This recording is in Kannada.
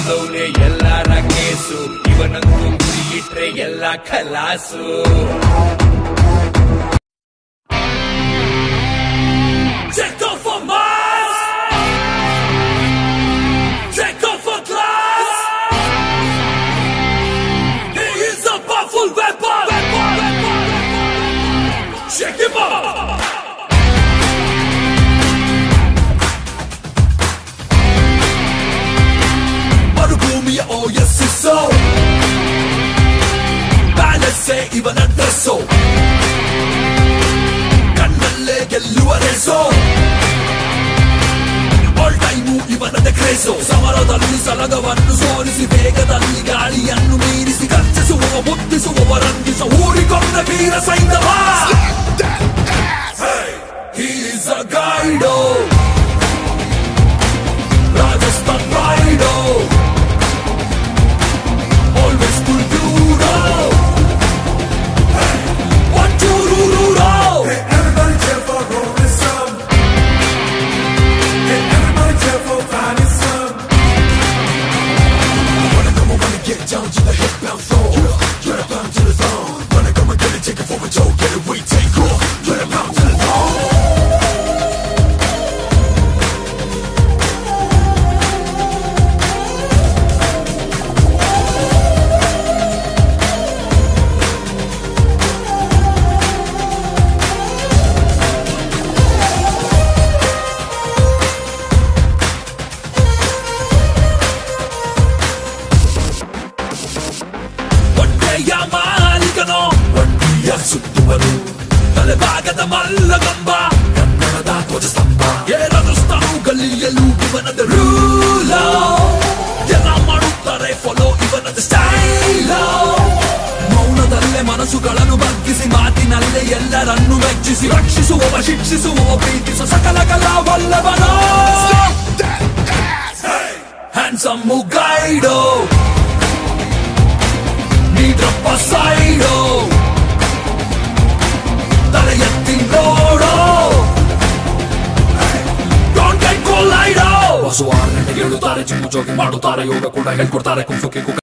ಬಂದವನೇ ಎಲ್ಲಾರ ಕೇಸು ಇವನಂತೂ ಗುರಿ ಇಟ್ರೆ ಎಲ್ಲ ಖಲಾಸು Check off for Mars! Check off for class! He is a powerful weapon! Check him out! ಮರುಭೂಮಿಯ ಓ ಎಸ್ ಇಸ್ಸೋ ಬ್ಯಾಲೆನ್ಸೇ ಇವನ ಡ್ರೆಸ್ಸೋ ಕಣ್ಣಲ್ಲೇ ಗೆಲ್ಲುವ ರೇಸೋ ಆಲ್ ಟೈಮು ಇವನದ ಕ್ರೇಸೋ ಸಮರದಲ್ಲಿ ಸಲಗವನ್ನು ಸೋಲಿಸಿ ವೇಗದಲ್ಲಿ ಗಾಳಿಯನ್ನು ಮೀರಿಸಿ ಗರ್ಜಿಸುವ ಮುತ್ತಿಸುವ ರಂಗಿಸ ಊರಿಕೊಂಡ ವೀರ ಸೈಂಧವ He is a guido Rajasthan Rido Always cool duro One two roo roo Hey, everybody cheer for rolling some. Hey, everybody cheer for finding some. Wanna come on, wanna get down to the hip bounce floor. Get up bound to the zone. Wanna come and get it, take it for a joke, get it, we take off. Get up bound to the zone. ಒಂಟೆಯ ಮಾಲೀಕನೋ ಒಂಟಿಯ ಸುತ್ತುವನು ತಲೆಭಾಗದ ಮಲ್ಲಗಂಬ ಕನ್ನಡದ ಧ್ವಜಸ್ತಂಭ ಏರದುಸ್ತಾನು ಗಲ್ಲಿಯಲ್ಲೂ ಇವನದ ರೂಲ ಎಲ್ಲ ಮಾಡುತ್ತಾರೆ ಫಾಲೋ ಇವನದ ಸ್ಟೈಲ ಮೌನದಲ್ಲೇ ಮನಸ್ಸುಗಳನ್ನು ಬಗ್ಗಿಸಿ ಮಾತಿನಲ್ಲೇ ಎಲ್ಲರನ್ನು ಮೆಚ್ಚಿಸಿ ರಕ್ಷಿಸುವವ ಶಿಕ್ಷಿಸುವವ ಪ್ರೀತಿಸುವ ಸಕಲ ಕಲಾ ವಲ್ಲಭನೋ ಹ್ಯಾಂಡ್ಸಮ್ ಗೈಡೋ ನೀಡ್ರಪ್ಪ ಸೈಡೋ ತಲೆ ಎತ್ತಿ ನೋಡೋ ಡೋಂಟ್ ಗೆಟ್ ಕೊಲೈಡೋ ಬಸು ಆರು ಗಂಟೆಗೆ ಹೇಳುತ್ತಾರೆ ಜಿಮ್ಮು ಜೋಗಿ ಮಾಡುತ್ತಾರೆ ಯೋಗ ಕೂಡ ಹೇಳ್ಕೊಡ್ತಾರೆ ಕುಂಫುಕ್ಕೆ